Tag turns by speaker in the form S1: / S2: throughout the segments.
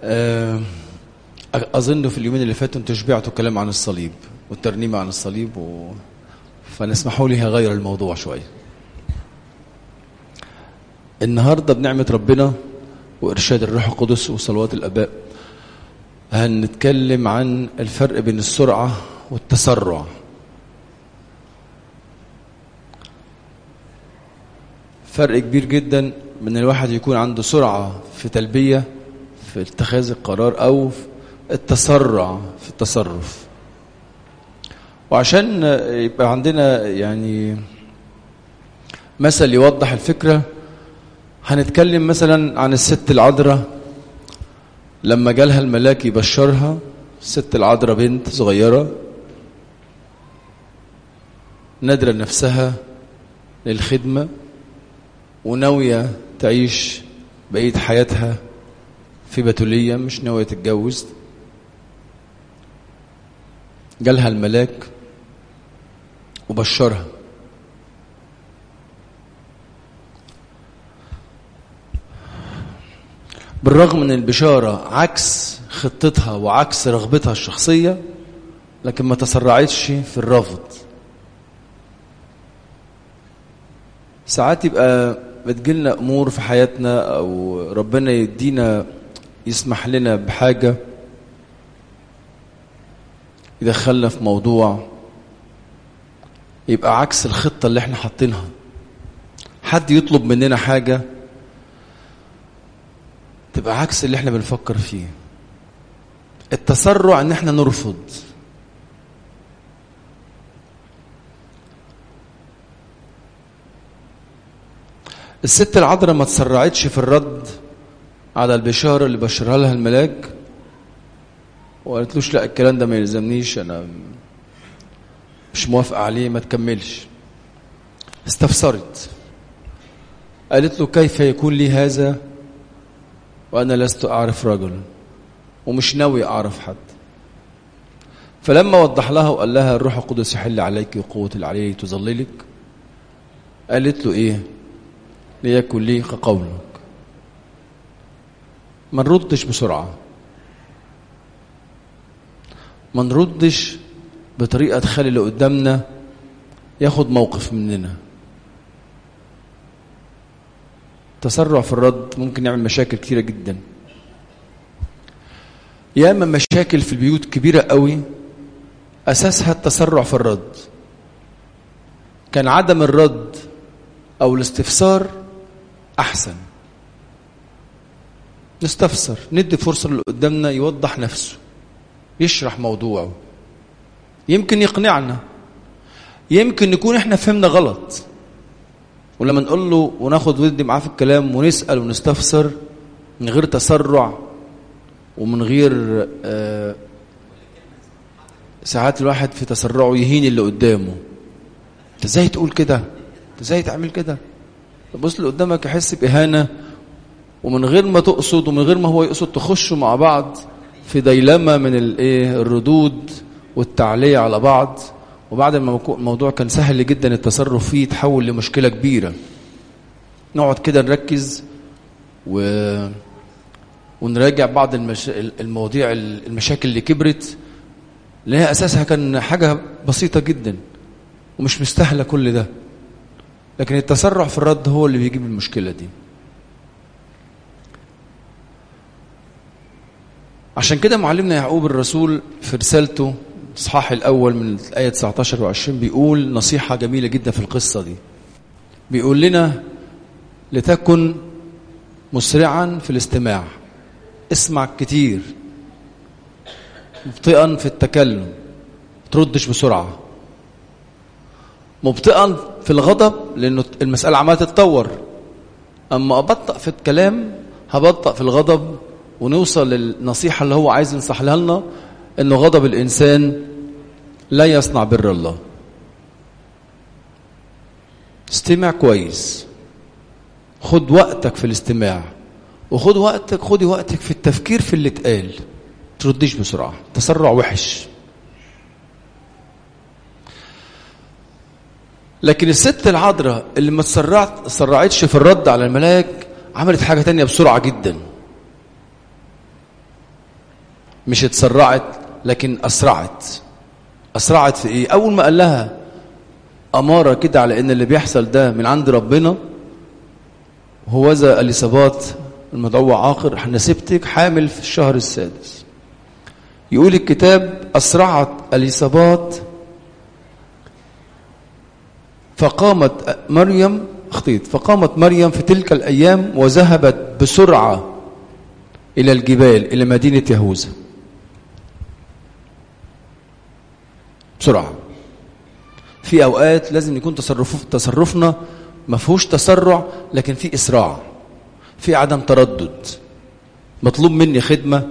S1: آه، أظن في اليومين اللي فاتوا انتوا شبعتوا كلام عن الصليب والترنيمة عن الصليب و... فنسمحوا لي هغير الموضوع شوية النهاردة بنعمة ربنا وإرشاد الروح القدس وصلوات الآباء هنتكلم عن الفرق بين السرعة والتسرع فرق كبير جدا من الواحد يكون عنده سرعة في تلبية في اتخاذ القرار أو في التسرع في التصرف وعشان يبقى عندنا يعني مثل يوضح الفكرة هنتكلم مثلا عن الست العذراء لما جالها الملاك يبشرها الست العذراء بنت صغيرة نادرة نفسها للخدمة وناوية تعيش بقية حياتها في بتولية مش ناوية تتجوز جالها الملاك وبشرها بالرغم من البشارة عكس خطتها وعكس رغبتها الشخصية لكن ما تسرعتش في الرفض ساعات يبقى بتجيلنا أمور في حياتنا أو ربنا يدينا يسمح لنا بحاجة يدخلنا في موضوع يبقى عكس الخطة اللي احنا حاطينها حد يطلب مننا حاجة تبقى عكس اللي احنا بنفكر فيه التسرع ان احنا نرفض الست العذراء ما تسرعتش في الرد على البشارة اللي بشرها لها الملاك وقالتلوش لا الكلام ده ما يلزمنيش انا مش موافقة عليه ما تكملش استفسرت قالت له كيف يكون لي هذا وأنا لست أعرف رجلا ومش ناوي أعرف حد فلما وضح لها وقال لها الروح القدس يحل عليك وقوة العلي تظللك قالت له إيه ليكن لي كقولك ما نردش بسرعة ما نردش بطريقة تخلي اللي قدامنا ياخد موقف مننا تسرع في الرد ممكن يعمل مشاكل كتيرة جدا ياما مشاكل في البيوت كبيرة قوي أساسها التسرع في الرد كان عدم الرد أو الاستفسار أحسن نستفسر ندي فرصة اللي قدامنا يوضح نفسه يشرح موضوعه يمكن يقنعنا يمكن نكون احنا فهمنا غلط ولما نقول له وناخد ودي معاه في الكلام ونسأل ونستفسر من غير تسرع ومن غير آه ساعات الواحد في تسرعه يهين اللي قدامه انت ازاي تقول كده انت ازاي تعمل كده تبص اللي قدامك يحس بإهانة ومن غير ما تقصد ومن غير ما هو يقصد تخشوا مع بعض في ديلمة من الايه الردود والتعلية على بعض وبعد ما الموضوع كان سهل جدا التصرف فيه يتحول لمشكلة كبيرة نقعد كده نركز و... ونراجع بعض المش... المواضيع المشاكل اللي كبرت اللي هي أساسها كان حاجة بسيطة جدا ومش مستاهلة كل ده لكن التسرع في الرد هو اللي بيجيب المشكلة دي عشان كده معلمنا يعقوب الرسول في رسالته الإصحاح الأول من الآية 19 و20 بيقول نصيحة جميلة جدا في القصة دي بيقول لنا لتكن مسرعا في الاستماع اسمع كتير مبطئا في التكلم تردش بسرعة مبطئا في الغضب لأنه المسألة عمالة تتطور أما أبطأ في الكلام هبطأ في الغضب ونوصل للنصيحة اللي هو عايز ينصحها لنا انه غضب الانسان لا يصنع بر الله استمع كويس خد وقتك في الاستماع وخد وقتك خدي وقتك في التفكير في اللي اتقال ترديش بسرعة تسرع وحش لكن الست العذراء اللي ما تسرعت سرعتش في الرد على الملاك عملت حاجة تانية بسرعة جدا مش اتسرعت لكن أسرعت أسرعت في إيه أول ما قال لها أمارة كده على إن اللي بيحصل ده من عند ربنا هو ذا اليصابات المدعوة عاقر احنا سبتك حامل في الشهر السادس يقول الكتاب أسرعت اليصابات فقامت مريم اخطيت فقامت مريم في تلك الأيام وذهبت بسرعة إلى الجبال إلى مدينة يهوذا بسرعة في أوقات لازم يكون تصرف تصرفنا ما فيهوش تسرع لكن في إسراع في عدم تردد مطلوب مني خدمة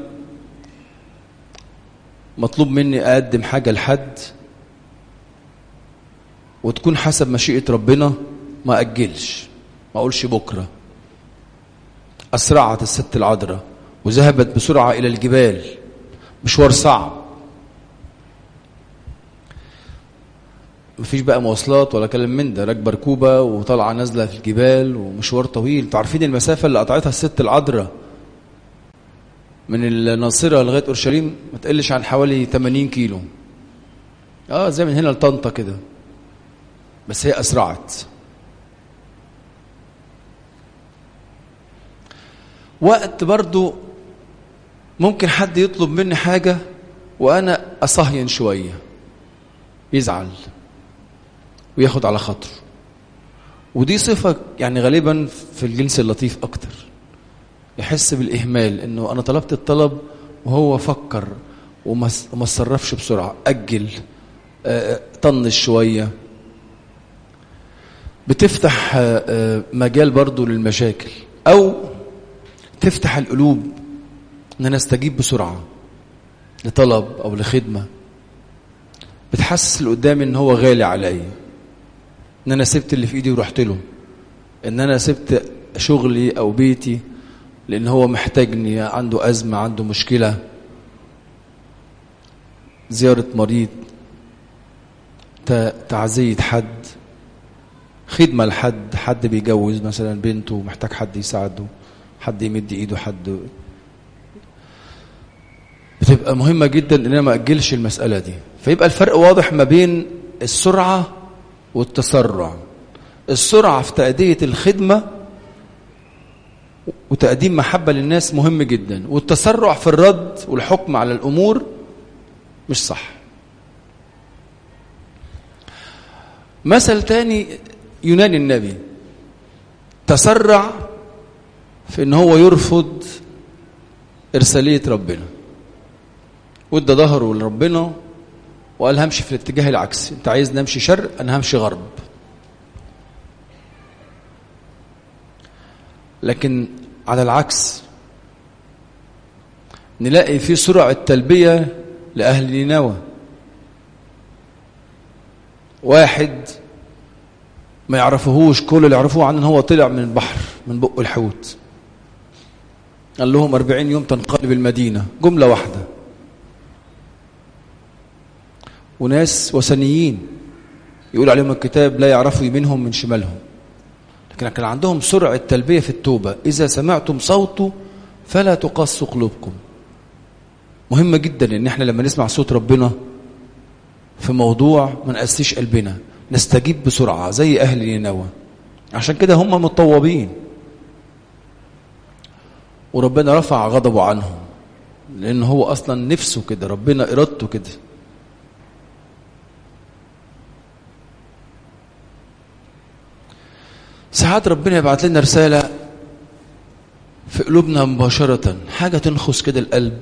S1: مطلوب مني أقدم حاجة لحد وتكون حسب مشيئة ربنا ما أجلش ما أقولش بكرة أسرعت الست العذراء وذهبت بسرعة إلى الجبال مشوار صعب مفيش بقى مواصلات ولا كلام من ده راكبه ركوبه وطالعه نازله في الجبال ومشوار طويل انتوا عارفين المسافه اللي قطعتها الست العذراء من الناصره لغايه اورشليم ما تقلش عن حوالي 80 كيلو اه زي من هنا لطنطا كده بس هي اسرعت وقت برضو ممكن حد يطلب مني حاجه وانا اصهين شويه يزعل وياخد على خاطره ودي صفة يعني غالبا في الجنس اللطيف أكتر يحس بالإهمال إنه أنا طلبت الطلب وهو فكر وما وما اتصرفش بسرعة أجل آه، طنش شوية بتفتح آه، آه، مجال برضو للمشاكل أو تفتح القلوب إن أنا أستجيب بسرعة لطلب أو لخدمة بتحسس اللي قدامي إن هو غالي عليا ان انا سبت اللي في ايدي ورحت له ان انا سبت شغلي او بيتي لان هو محتاجني عنده ازمه عنده مشكله زياره مريض ت- تعزيه حد خدمه لحد حد بيجوز مثلا بنته ومحتاج حد يساعده حد يمد ايده حد بتبقى مهمه جدا ان انا ما اجلش المساله دي فيبقى الفرق واضح ما بين السرعه والتسرع السرعة في تأدية الخدمة وتقديم محبة للناس مهم جدا والتسرع في الرد والحكم على الأمور مش صح مثل تاني يوناني النبي تسرع في ان هو يرفض إرسالية ربنا وادى ظهره لربنا وقال همشي في الاتجاه العكسي انت عايز نمشي شرق انا همشي غرب لكن على العكس نلاقي في سرعة تلبية لأهل نينوى واحد ما يعرفوهوش كل اللي يعرفوه عنه ان هو طلع من البحر من بق الحوت قال لهم أربعين يوم تنقلب المدينة جملة واحدة وناس وثنيين يقول عليهم الكتاب لا يعرفوا يمينهم من شمالهم لكن كان عندهم سرعة تلبية في التوبة إذا سمعتم صوته فلا تقصوا قلوبكم مهمة جدا إن احنا لما نسمع صوت ربنا في موضوع ما نقسيش قلبنا نستجيب بسرعة زي أهل نينوى عشان كده هم متطوبين وربنا رفع غضبه عنهم لأن هو أصلا نفسه كده ربنا إرادته كده ساعات ربنا يبعت لنا رسالة في قلوبنا مباشرة حاجة تنخص كده القلب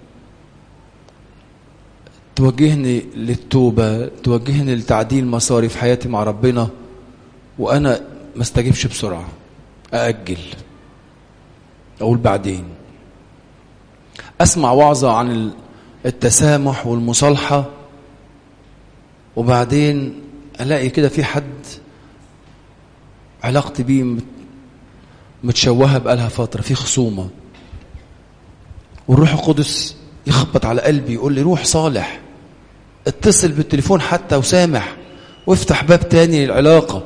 S1: توجهني للتوبة توجهني لتعديل مساري في حياتي مع ربنا وأنا ما استجيبش بسرعة أأجل أقول بعدين أسمع وعظة عن التسامح والمصالحة وبعدين ألاقي كده في حد علاقتي بيه متشوهة بقالها فترة في خصومة والروح القدس يخبط على قلبي يقول لي روح صالح اتصل بالتليفون حتى وسامح وافتح باب تاني للعلاقة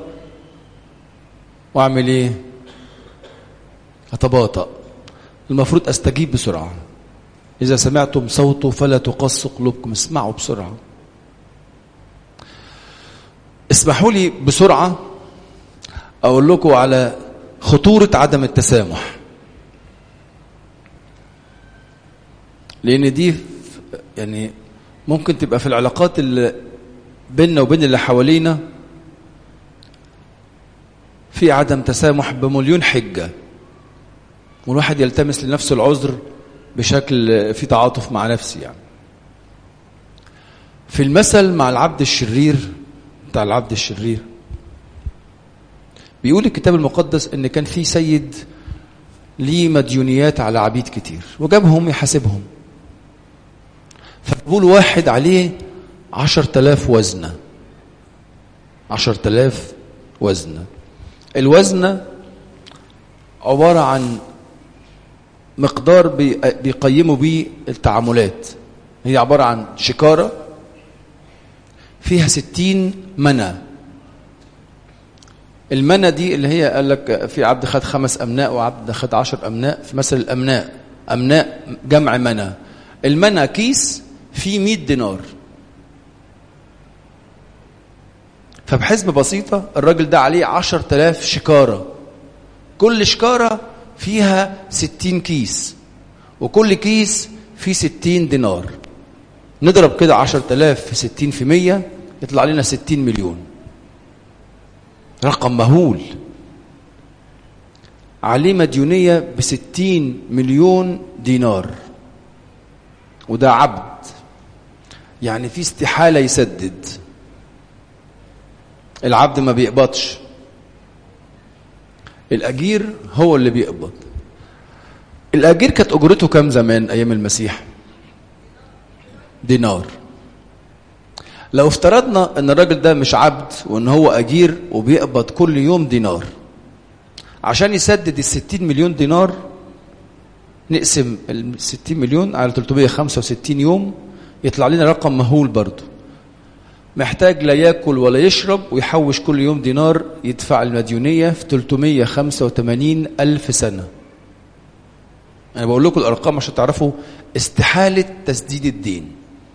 S1: واعمل ايه اتباطأ المفروض استجيب بسرعة إذا سمعتم صوته فلا تقص قلوبكم اسمعوا بسرعة اسمحوا لي بسرعة أقول لكم على خطورة عدم التسامح لأن دي يعني ممكن تبقى في العلاقات اللي بيننا وبين اللي حوالينا في عدم تسامح بمليون حجة والواحد يلتمس لنفسه العذر بشكل في تعاطف مع نفسي يعني في المثل مع العبد الشرير بتاع العبد الشرير بيقول الكتاب المقدس ان كان في سيد ليه مديونيات على عبيد كتير وجابهم يحاسبهم فبيقول واحد عليه عشر تلاف وزنة عشر تلاف وزنة الوزنة عبارة عن مقدار بيقيموا بيه التعاملات هي عبارة عن شكارة فيها ستين منى المنى دي اللي هي قال لك في عبد خد خمس أمناء وعبد خد عشر أمناء في مثل الأمناء أمناء جمع منى المنى كيس فيه 100 دينار فبحسبة بسيطة الراجل ده عليه عشر تلاف شكارة كل شكارة فيها ستين كيس وكل كيس فيه ستين دينار نضرب كده عشر تلاف في ستين في مية يطلع لنا ستين مليون رقم مهول عليه مديونية بستين مليون دينار وده عبد يعني في استحالة يسدد العبد ما بيقبضش الأجير هو اللي بيقبض الأجير كانت أجرته كام زمان أيام المسيح دينار لو افترضنا ان الراجل ده مش عبد وان هو أجير وبيقبض كل يوم دينار عشان يسدد الستين مليون دينار نقسم الستين مليون على 365 يوم يطلع لنا رقم مهول برضه محتاج لا ياكل ولا يشرب ويحوش كل يوم دينار يدفع المديونية في 385 ألف سنة أنا بقول لكم الأرقام عشان تعرفوا استحالة تسديد الدين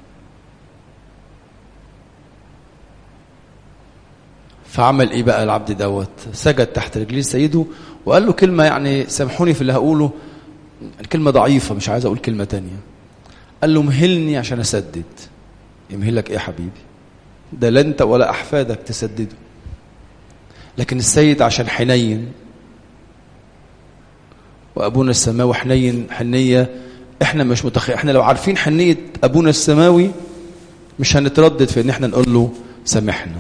S1: فعمل ايه بقى العبد دوت سجد تحت رجلين سيده وقال له كلمة يعني سامحوني في اللي هقوله الكلمة ضعيفة مش عايز اقول كلمة تانية قال له مهلني عشان اسدد يمهلك ايه يا حبيبي ده لا انت ولا احفادك تسدده لكن السيد عشان حنين وابونا السماوي حنين حنيه احنا مش متخيل احنا لو عارفين حنيه ابونا السماوي مش هنتردد في ان احنا نقول له سامحنا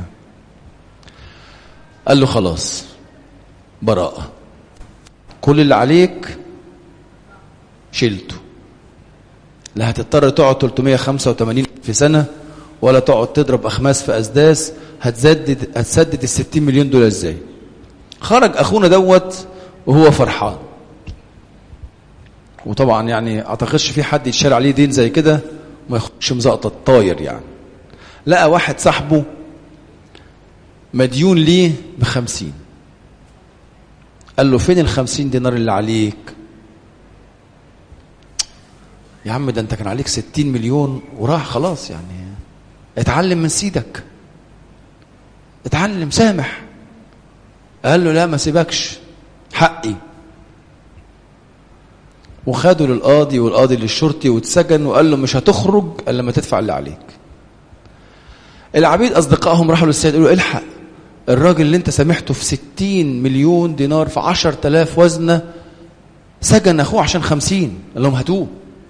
S1: قال له خلاص براءه كل اللي عليك شلته لا هتضطر تقعد 385 في سنه ولا تقعد تضرب اخماس في اسداس هتسدد هتسدد ال 60 مليون دول ازاي خرج اخونا دوت وهو فرحان وطبعا يعني اعتقدش في حد يتشال عليه دين زي كده وما ياخدش مزقطه طاير يعني لقى واحد صاحبه مديون ليه بخمسين قال له فين الخمسين دينار اللي عليك يا عم ده انت كان عليك ستين مليون وراح خلاص يعني اتعلم من سيدك اتعلم سامح قال له لا ما سيبكش حقي وخدوا للقاضي والقاضي للشرطي واتسجن وقال له مش هتخرج الا لما تدفع اللي عليك العبيد اصدقائهم راحوا للسيد قالوا الحق الراجل اللي انت سامحته في ستين مليون دينار في عشر تلاف وزنة سجن اخوه عشان خمسين قال لهم هاتوه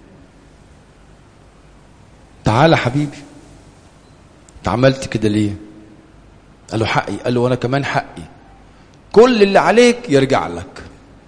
S1: تعالى حبيبي انت عملت كده ليه قال له حقي قال له وانا كمان حقي كل اللي عليك يرجع لك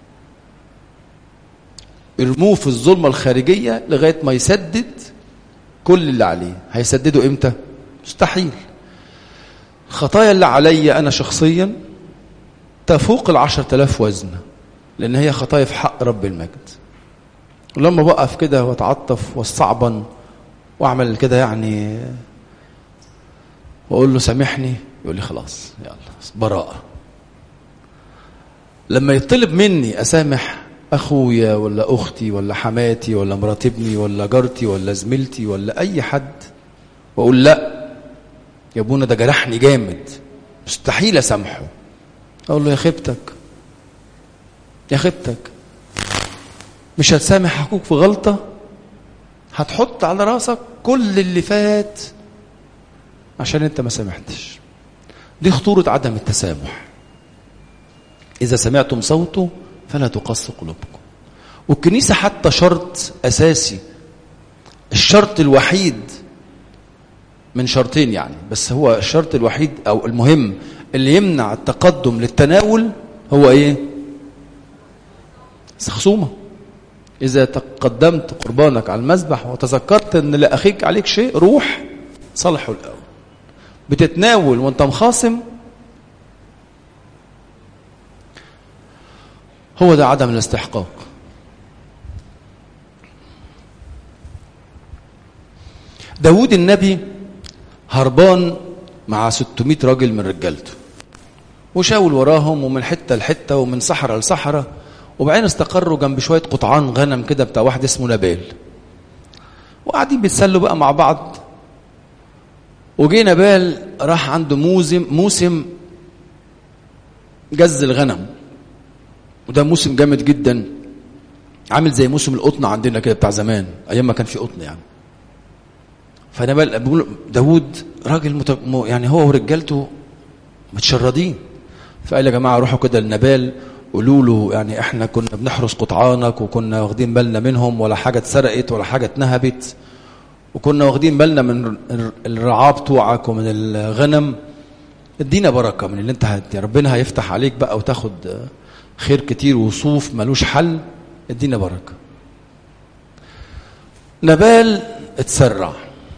S1: ارموه في الظلمة الخارجية لغاية ما يسدد كل اللي عليه هيسدده امتى مستحيل الخطايا اللي عليا أنا شخصيا تفوق العشر تلاف وزن لأن هي خطايا في حق رب المجد ولما بقف كده واتعطف واستعبن واعمل كده يعني واقول له سامحني يقول لي خلاص يلا براءة لما يطلب مني اسامح اخويا ولا اختي ولا حماتي ولا مرات ابني ولا جارتي ولا زميلتي ولا اي حد واقول لا يا ابونا ده جرحني جامد مستحيل اسامحه اقول له يا خيبتك يا خيبتك مش هتسامح اخوك في غلطه هتحط على راسك كل اللي فات عشان انت ما سامحتش دي خطوره عدم التسامح اذا سمعتم صوته فلا تقص قلوبكم والكنيسه حتى شرط اساسي الشرط الوحيد من شرطين يعني بس هو الشرط الوحيد او المهم اللي يمنع التقدم للتناول هو ايه خصومه اذا تقدمت قربانك على المذبح وتذكرت ان لاخيك عليك شيء روح صلحه الاول بتتناول وانت مخاصم هو ده عدم الاستحقاق داود النبي هربان مع 600 راجل من رجالته وشاول وراهم ومن حته لحته ومن صحراء لصحراء وبعدين استقروا جنب شويه قطعان غنم كده بتاع واحد اسمه نبال وقاعدين بيتسلوا بقى مع بعض وجي نبال راح عنده موسم موسم جز الغنم وده موسم جامد جدا عامل زي موسم القطن عندنا كده بتاع زمان ايام ما كان في قطن يعني فنبال بيقول داوود راجل مت... يعني هو ورجالته متشردين فقال يا جماعه روحوا كده لنبال قولوا له يعني احنا كنا بنحرس قطعانك وكنا واخدين بالنا منهم ولا حاجه اتسرقت ولا حاجه اتنهبت وكنا واخدين بالنا من الرعاه بتوعك ومن الغنم ادينا بركه من اللي انت هت ربنا هيفتح عليك بقى وتاخد خير كتير وصوف ملوش حل ادينا بركه نبال اتسرع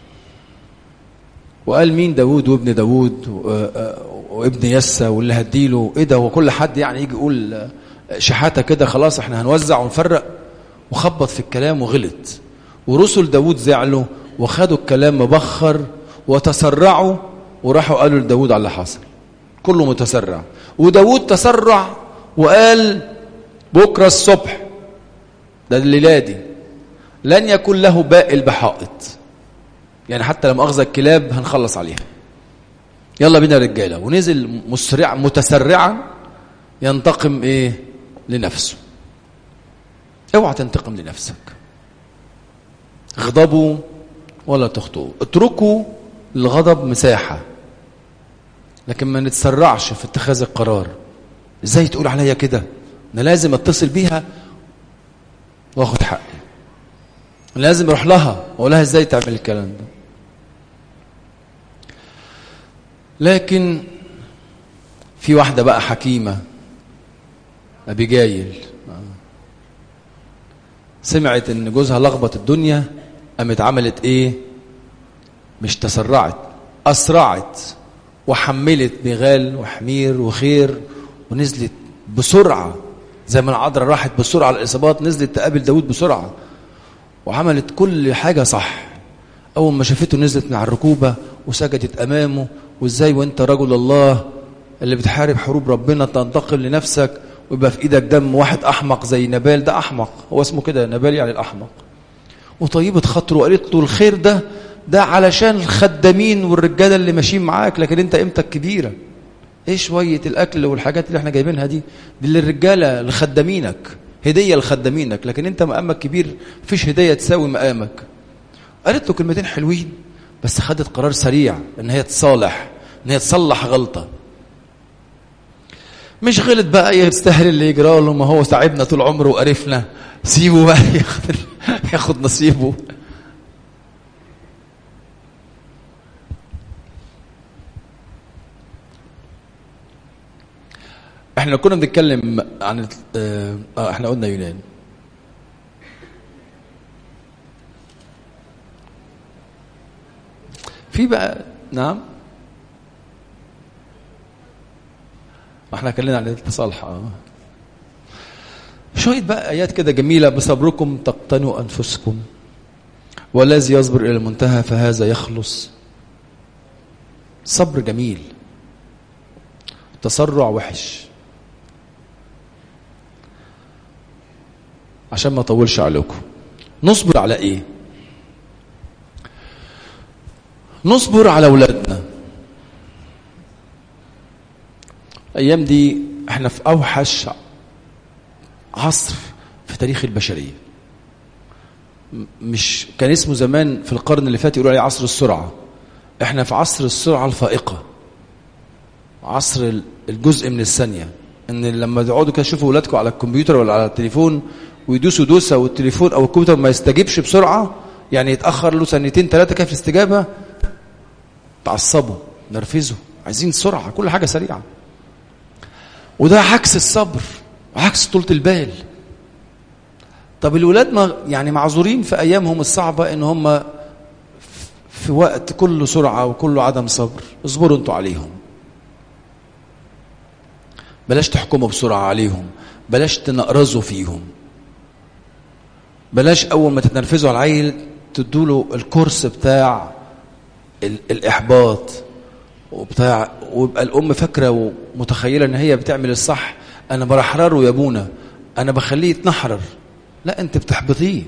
S1: وقال مين داوود وابن داوود وابن يسى واللي هديله ايه ده وكل حد يعني يجي يقول شحاته كده خلاص احنا هنوزع ونفرق وخبط في الكلام وغلط ورسل داوود زعلوا وخدوا الكلام مبخر وتسرعوا وراحوا قالوا لداوود على اللي حصل كله متسرع وداوود تسرع وقال بكره الصبح ده الليله دي لن يكون له بائل بحائط يعني حتى لما اخذ الكلاب هنخلص عليها يلا بينا رجاله ونزل مسرع متسرعا ينتقم ايه لنفسه اوعى تنتقم لنفسك اغضبوا ولا تخطئوا اتركوا الغضب مساحه لكن ما نتسرعش في اتخاذ القرار ازاي تقول عليا كده انا لازم اتصل بيها واخد حقي لازم اروح لها واقول لها ازاي تعمل الكلام ده لكن في واحده بقى حكيمه ابيجايل سمعت ان جوزها لخبط الدنيا قامت عملت ايه مش تسرعت اسرعت وحملت بغال وحمير وخير ونزلت بسرعه زي ما العذراء راحت بسرعه على الاصابات نزلت تقابل داود بسرعه وعملت كل حاجه صح اول ما شافته نزلت من على الركوبه وسجدت امامه وازاي وانت رجل الله اللي بتحارب حروب ربنا تنتقم لنفسك ويبقى في ايدك دم واحد احمق زي نبال ده احمق هو اسمه كده نبال يعني الاحمق وطيبه خاطره وقالت له الخير ده ده علشان الخدامين والرجاله اللي ماشيين معاك لكن انت قيمتك كبيره ايه شويه الاكل والحاجات اللي احنا جايبينها دي دي للرجاله لخدامينك هديه لخدامينك لكن انت مقامك كبير مفيش هديه تساوي مقامك قالت له كلمتين حلوين بس خدت قرار سريع ان هي تصالح ان هي تصلح غلطه مش غلط بقى يستاهل اللي يجرى له ما هو تعبنا طول عمره وقرفنا سيبه بقى ياخد ياخد نصيبه احنا كنا بنتكلم عن اه احنا قلنا يونان في بقى نعم احنا اتكلمنا عن التصالح اه شويه بقى ايات كده جميله بصبركم تقتنوا انفسكم والذي يصبر الى المنتهى فهذا يخلص صبر جميل تسرع وحش عشان ما اطولش عليكم نصبر على ايه نصبر على اولادنا الايام دي احنا في اوحش عصر في تاريخ البشريه م- مش كان اسمه زمان في القرن اللي فات يقولوا عليه عصر السرعه احنا في عصر السرعه الفائقه عصر ال- الجزء من الثانيه ان لما تقعدوا كده تشوفوا اولادكم على الكمبيوتر ولا على التليفون ويدوسوا دوسه والتليفون او الكمبيوتر ما يستجيبش بسرعه يعني يتاخر له سنتين ثلاثه كده في الاستجابه تعصبوا نرفزوا عايزين سرعه كل حاجه سريعه وده عكس الصبر عكس طولة البال طب الولاد ما يعني معذورين في ايامهم الصعبه ان هم في وقت كله سرعه وكله عدم صبر اصبروا انتوا عليهم بلاش تحكموا بسرعه عليهم بلاش تنقرزوا فيهم بلاش اول ما تتنرفزوا على العيل تدوله الكورس بتاع ال- الاحباط وبتاع ويبقى الام فاكره ومتخيله ان هي بتعمل الصح انا برحرره يا ابونا انا بخليه يتنحرر لا انت بتحبطيه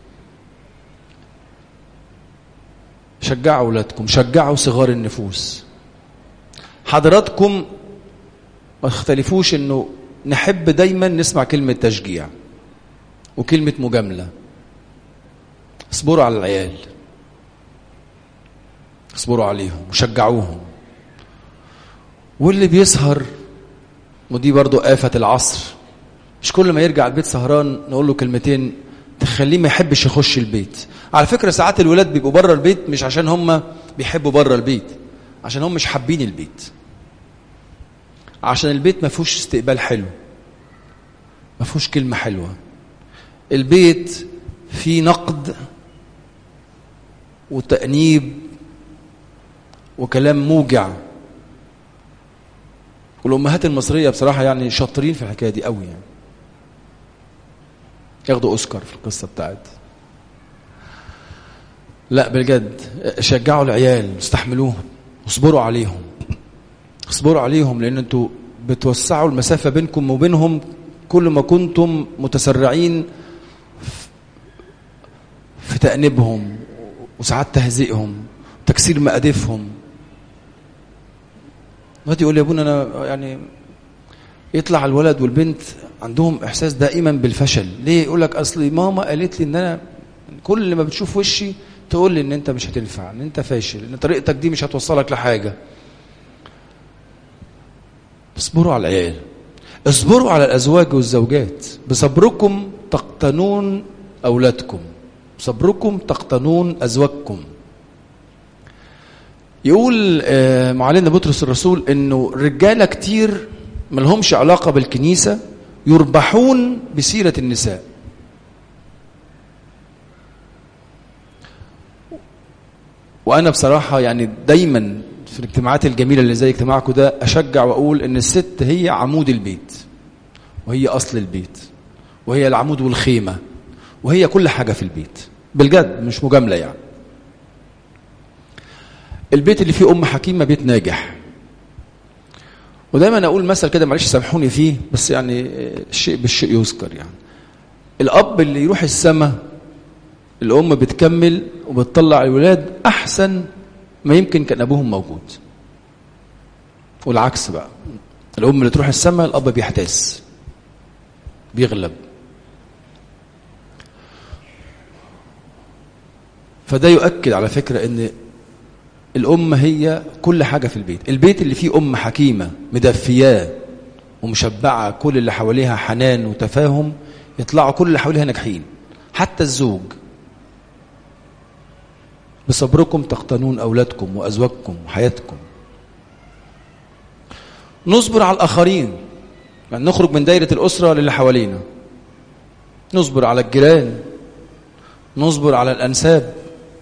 S1: شجعوا اولادكم شجعوا صغار النفوس حضراتكم ما تختلفوش انه نحب دايما نسمع كلمه تشجيع وكلمه مجامله اصبروا على العيال اصبروا عليهم وشجعوهم واللي بيسهر ودي برضو آفة العصر مش كل ما يرجع البيت سهران نقول له كلمتين تخليه ما يحبش يخش البيت على فكرة ساعات الولاد بيبقوا بره البيت مش عشان هم بيحبوا بره البيت عشان هم مش حابين البيت عشان البيت ما فيهوش استقبال حلو ما فيهوش كلمة حلوة البيت فيه نقد وتأنيب وكلام موجع والامهات المصريه بصراحه يعني شاطرين في الحكايه دي قوي يعني ياخدوا اوسكار في القصه بتاعت لا بجد شجعوا العيال استحملوهم واصبروا عليهم اصبروا عليهم لان انتوا بتوسعوا المسافه بينكم وبينهم كل ما كنتم متسرعين في تأنيبهم وساعات تهزئهم تكسير مقادفهم دلوقتي يقول لي يا ابونا انا يعني يطلع الولد والبنت عندهم احساس دائما بالفشل ليه يقول لك اصل ماما قالت لي ان انا كل ما بتشوف وشي تقول لي ان انت مش هتنفع ان انت فاشل ان طريقتك دي مش هتوصلك لحاجه اصبروا على العيال اصبروا على الازواج والزوجات بصبركم تقتنون اولادكم بصبركم تقتنون ازواجكم يقول آه، معلمنا بطرس الرسول انه رجاله كتير ملهمش علاقه بالكنيسه يربحون بسيره النساء وانا بصراحه يعني دايما في الاجتماعات الجميله اللي زي اجتماعكم ده اشجع واقول ان الست هي عمود البيت وهي اصل البيت وهي العمود والخيمه وهي كل حاجه في البيت بالجد مش مجامله يعني البيت اللي فيه ام حكيمه بيت ناجح ودايما اقول مثل كده معلش سامحوني فيه بس يعني الشيء بالشيء يذكر يعني الاب اللي يروح السماء الام بتكمل وبتطلع الولاد احسن ما يمكن كان ابوهم موجود والعكس بقى الام اللي تروح السماء الاب بيحتاس بيغلب فده يؤكد على فكره ان الأم هي كل حاجة في البيت البيت اللي فيه أم حكيمة مدفياه ومشبعة كل اللي حواليها حنان وتفاهم يطلعوا كل اللي حواليها ناجحين حتى الزوج بصبركم تقتنون أولادكم وأزواجكم وحياتكم نصبر على الآخرين يعني نخرج من دايرة الأسرة للي حوالينا نصبر على الجيران نصبر على الأنساب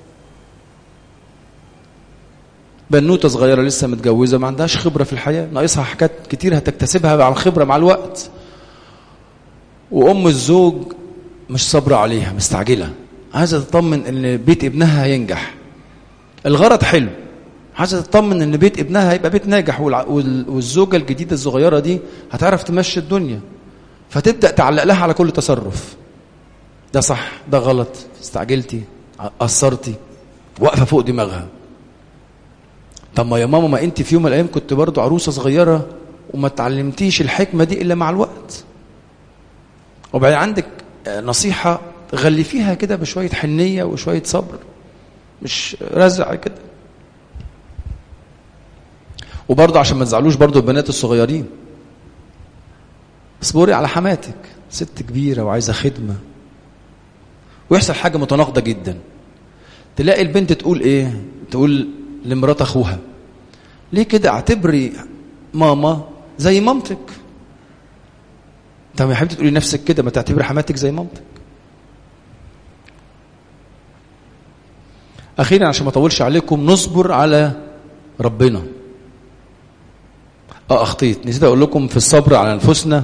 S1: بنوته صغيره لسه متجوزه ما عندهاش خبره في الحياه ناقصها حاجات كتير هتكتسبها مع الخبره مع الوقت وام الزوج مش صابره عليها مستعجله عايزه تطمن ان بيت ابنها هينجح الغرض حلو عايزه تطمن ان بيت ابنها هيبقى بيت ناجح والع- وال- والزوجه الجديده الصغيره دي هتعرف تمشي الدنيا فتبدا تعلق لها على كل تصرف ده صح ده غلط استعجلتي قصرتي واقفه فوق دماغها طب ما يا ماما ما انت في يوم من الايام كنت برضو عروسه صغيره وما تعلمتيش الحكمه دي الا مع الوقت وبعدين عندك نصيحه غلفيها كده بشويه حنيه وشويه صبر مش رزع كده وبرضه عشان ما تزعلوش برضه البنات الصغيرين اصبري على حماتك ست كبيرة وعايزة خدمة ويحصل حاجة متناقضة جدا تلاقي البنت تقول ايه تقول لمرات اخوها ليه كده اعتبري ماما زي مامتك طب يا حبيبتي تقولي نفسك كده ما تعتبري حماتك زي مامتك اخيرا عشان ما اطولش عليكم نصبر على ربنا اه اخطيت نسيت اقول لكم في الصبر على انفسنا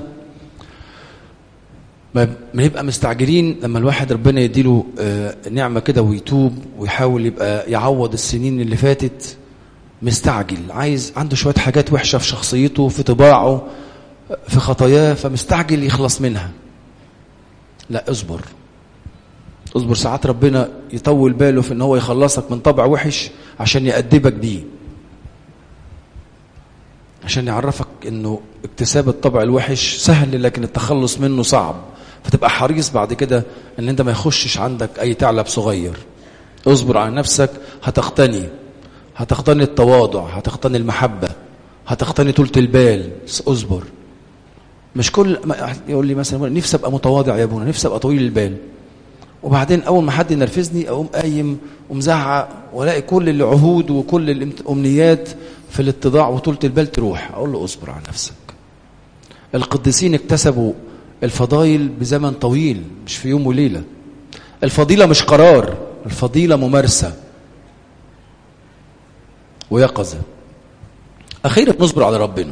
S1: ما بنبقى مستعجلين لما الواحد ربنا يديله آه نعمه كده ويتوب ويحاول يبقى يعوض السنين اللي فاتت مستعجل عايز عنده شويه حاجات وحشه في شخصيته في طباعه في خطاياه فمستعجل يخلص منها لا اصبر اصبر ساعات ربنا يطول باله في ان هو يخلصك من طبع وحش عشان يأدبك بيه عشان يعرفك انه اكتساب الطبع الوحش سهل لكن التخلص منه صعب فتبقى حريص بعد كده ان انت ما يخشش عندك اي ثعلب صغير اصبر على نفسك هتقتني هتقتني التواضع هتقتني المحبة هتقتني طولة البال اصبر مش كل ما يقول لي مثلا نفسي ابقى متواضع يا ابونا نفسي ابقى طويل البال وبعدين اول ما حد ينرفزني اقوم قايم ومزعق والاقي كل العهود وكل الامنيات في الاتضاع وطولة البال تروح اقول له اصبر على نفسك القديسين اكتسبوا الفضائل بزمن طويل مش في يوم وليلة الفضيلة مش قرار الفضيلة ممارسة ويقظة أخيرا نصبر على ربنا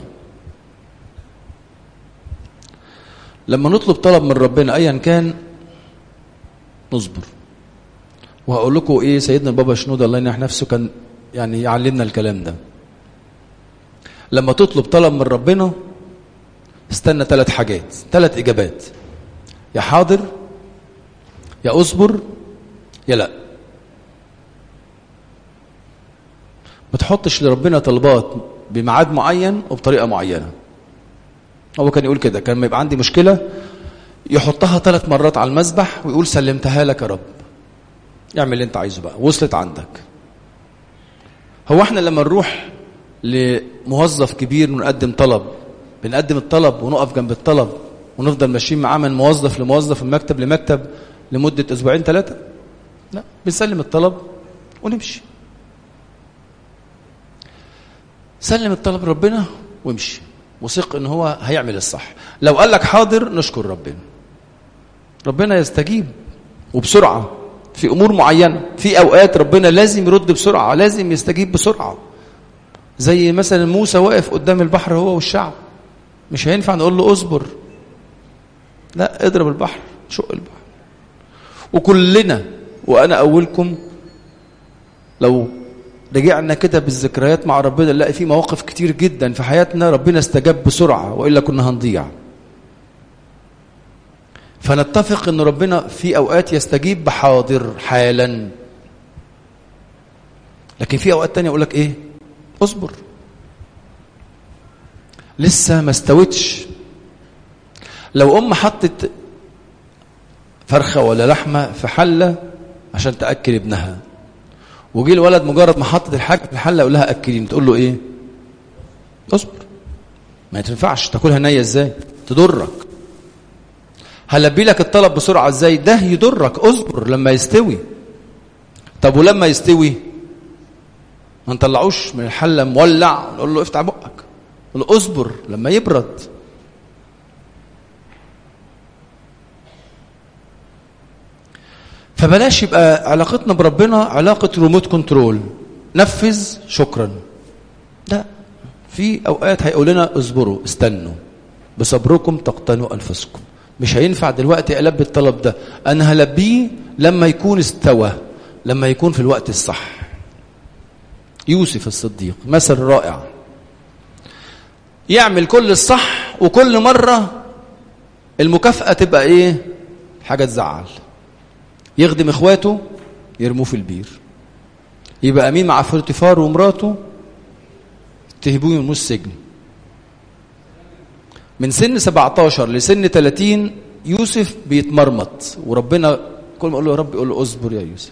S1: لما نطلب طلب من ربنا أيا كان نصبر وهقول لكم ايه سيدنا البابا شنودة الله ينح نفسه كان يعني يعلمنا الكلام ده لما تطلب طلب من ربنا استنى ثلاث حاجات ثلاث اجابات يا حاضر يا اصبر يا لا ما تحطش لربنا طلبات بميعاد معين وبطريقه معينه هو كان يقول كده كان ما يبقى عندي مشكله يحطها ثلاث مرات على المسبح ويقول سلمتها لك يا رب اعمل اللي انت عايزه بقى وصلت عندك هو احنا لما نروح لموظف كبير ونقدم طلب بنقدم الطلب ونقف جنب الطلب ونفضل ماشيين معاه من موظف لموظف من مكتب لمكتب لمدة أسبوعين ثلاثة لا بنسلم الطلب ونمشي سلم الطلب ربنا وامشي وثق ان هو هيعمل الصح لو قال لك حاضر نشكر ربنا ربنا يستجيب وبسرعة في أمور معينة في أوقات ربنا لازم يرد بسرعة لازم يستجيب بسرعة زي مثلا موسى واقف قدام البحر هو والشعب مش هينفع نقول له اصبر لا اضرب البحر شق البحر وكلنا وانا اولكم لو رجعنا كده بالذكريات مع ربنا نلاقي في مواقف كتير جدا في حياتنا ربنا استجاب بسرعه والا كنا هنضيع فنتفق ان ربنا في اوقات يستجيب بحاضر حالا لكن في اوقات تانية يقول لك ايه اصبر لسه ما استوتش لو ام حطت فرخه ولا لحمه في حله عشان تاكل ابنها وجي الولد مجرد ما حطت الحاجه في الحله يقول لها اكليني تقول له ايه اصبر ما تنفعش تاكلها نيه ازاي تضرك هلبي لك الطلب بسرعه ازاي ده يضرك اصبر لما يستوي طب ولما يستوي ما نطلعوش من الحله مولع نقول له افتح بقك نقول له اصبر لما يبرد فبلاش يبقى علاقتنا بربنا علاقة ريموت كنترول نفذ شكرا لا في اوقات هيقول لنا اصبروا استنوا بصبركم تقتنوا انفسكم مش هينفع دلوقتي البي الطلب ده انا هلبيه لما يكون استوى لما يكون في الوقت الصح يوسف الصديق مثل رائع يعمل كل الصح وكل مرة المكافأة تبقى ايه حاجة تزعل يخدم اخواته يرموه في البير يبقى امين مع فوتيفار ومراته تهبوه يرموه السجن من سن 17 لسن 30 يوسف بيتمرمط وربنا كل ما يقول له يا رب يقول له اصبر يا يوسف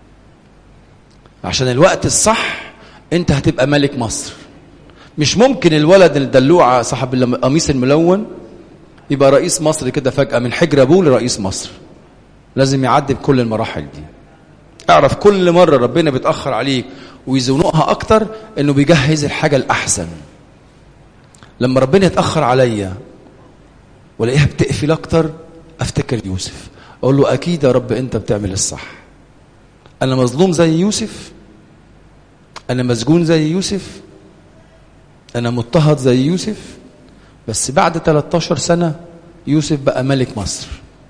S1: عشان الوقت الصح انت هتبقى ملك مصر مش ممكن الولد الدلوعه صاحب القميص الملون يبقى رئيس مصر كده فجاه من حجر ابوه لرئيس مصر لازم يعدي بكل المراحل دي اعرف كل مره ربنا بيتاخر عليك ويزنقها اكتر انه بيجهز الحاجه الاحسن لما ربنا يتاخر عليا والاقيها بتقفل اكتر افتكر يوسف اقول له اكيد يا رب انت بتعمل الصح انا مظلوم زي يوسف انا مسجون زي يوسف انا مضطهد زي يوسف بس بعد 13 سنه يوسف بقى ملك مصر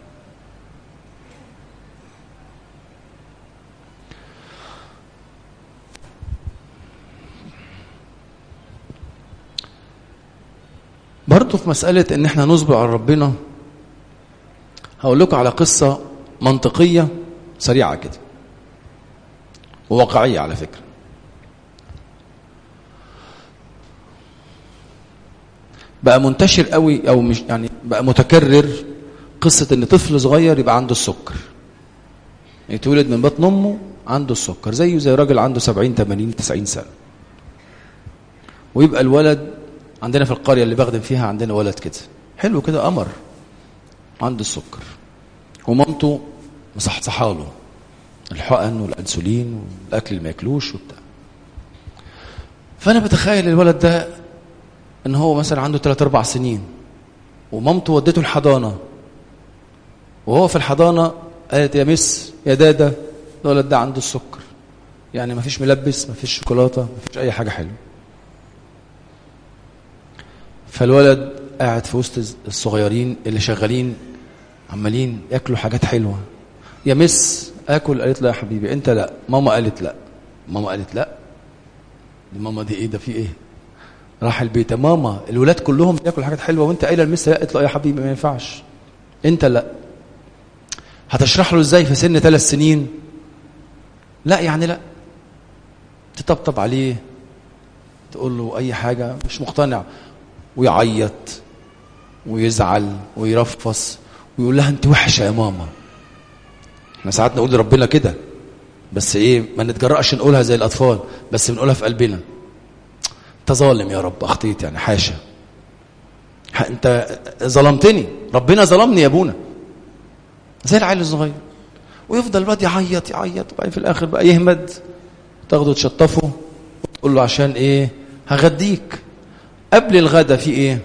S1: برضه في مسألة إن إحنا نصبر على ربنا هقول لكم على قصة منطقية سريعة كده وواقعية على فكرة بقى منتشر قوي أو مش يعني بقى متكرر قصة إن طفل صغير يبقى عنده السكر يتولد من بطن أمه عنده السكر زيه زي راجل عنده 70 80 90 سنة ويبقى الولد عندنا في القرية اللي بخدم فيها عندنا ولد كده حلو كده قمر عنده السكر ومامته مصحصحه له الحقن والانسولين والاكل اللي ما ياكلوش وبتاع فانا بتخيل الولد ده ان هو مثلا عنده 3 4 سنين ومامته ودته الحضانه وهو في الحضانه قالت يا مس يا دادا الولد ده عنده السكر يعني ما فيش ملبس ما فيش شوكولاته ما فيش اي حاجه حلوه فالولد قاعد في وسط الصغيرين اللي شغالين عمالين ياكلوا حاجات حلوه يا مس اكل قالت له يا حبيبي انت لا ماما قالت لا ماما قالت لا دي ماما دي ايه ده في ايه راح البيت يا ماما الولاد كلهم بياكلوا حاجات حلوه وانت قايله المس لا قالت له يا حبيبي ما ينفعش انت لا هتشرح له ازاي في سن ثلاث سنين لا يعني لا تطبطب عليه تقول له اي حاجه مش مقتنع ويعيط ويزعل ويرفص ويقول لها انت وحشه يا ماما احنا ساعات نقول لربنا كده بس ايه ما نتجرأش نقولها زي الاطفال بس بنقولها في قلبنا انت ظالم يا رب اخطيت يعني حاشا انت ظلمتني ربنا ظلمني يا ابونا زي العيل الصغير ويفضل الواد يعيط يعيط وبعدين في الاخر بقى يهمد تاخده تشطفه وتقول له عشان ايه هغديك قبل الغدا في ايه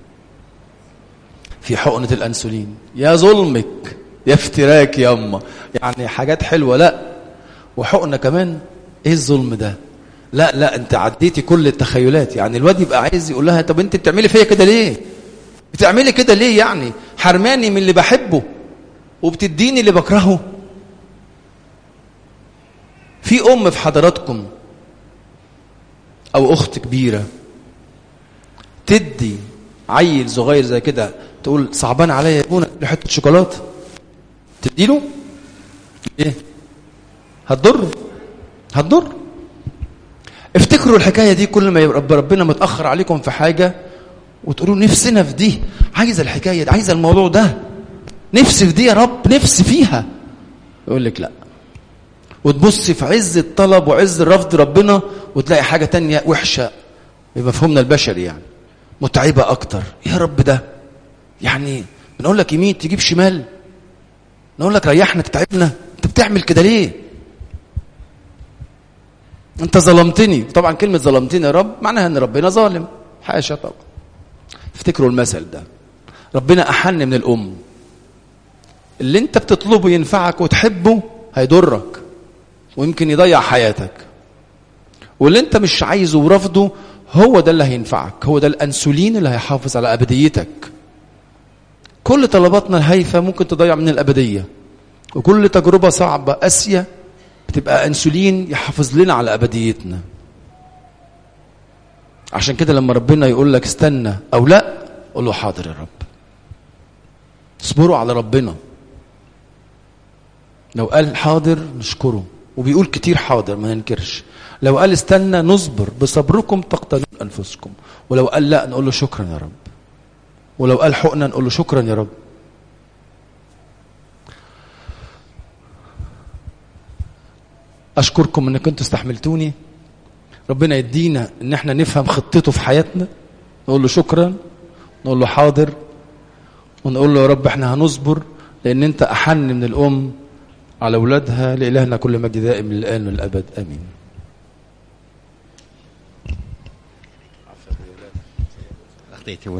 S1: في حقنة الأنسولين يا ظلمك يا افتراك يا أما يعني حاجات حلوة لا وحقنة كمان ايه الظلم ده لا لا انت عديتي كل التخيلات يعني الواد يبقى عايز يقول لها طب انت بتعملي فيا كده ليه بتعملي كده ليه يعني حرماني من اللي بحبه وبتديني اللي بكرهه في ام في حضراتكم او اخت كبيره تدي عيل صغير زي كده تقول صعبان عليا يا ابونا حته شوكولاته تديله ايه هتضر هتضر افتكروا الحكايه دي كل ما يبقى ربنا متاخر عليكم في حاجه وتقولوا نفسنا في دي عايزه الحكايه دي عايزه الموضوع ده نفسي في دي يا رب نفسي فيها يقول لك لا وتبص في عز الطلب وعز الرفض ربنا وتلاقي حاجه تانية وحشه بمفهومنا البشري يعني متعبه اكتر يا رب ده يعني بنقول لك يمين تجيب شمال نقول لك ريحنا تتعبنا انت بتعمل كده ليه انت ظلمتني طبعا كلمه ظلمتني يا رب معناها ان ربنا ظالم حاشا طبعا افتكروا المثل ده ربنا احن من الام اللي انت بتطلبه ينفعك وتحبه هيضرك ويمكن يضيع حياتك واللي انت مش عايزه ورافضه هو ده اللي هينفعك هو ده الانسولين اللي هيحافظ على ابديتك كل طلباتنا الهايفه ممكن تضيع من الابديه وكل تجربه صعبه قاسيه بتبقى انسولين يحافظ لنا على ابديتنا عشان كده لما ربنا يقول لك استنى او لا قول له حاضر يا رب اصبروا على ربنا لو قال حاضر نشكره وبيقول كتير حاضر ما ننكرش لو قال استنى نصبر بصبركم تقتلون انفسكم ولو قال لا نقول له شكرا يا رب ولو قال حقنا نقول له شكرا يا رب اشكركم انكم انتوا استحملتوني ربنا يدينا ان احنا نفهم خطته في حياتنا نقول له شكرا نقول له حاضر ونقول له يا رب احنا هنصبر لان انت احن من الام على اولادها لالهنا كل مجد دائم من الان والابد امين
S2: اخطيتي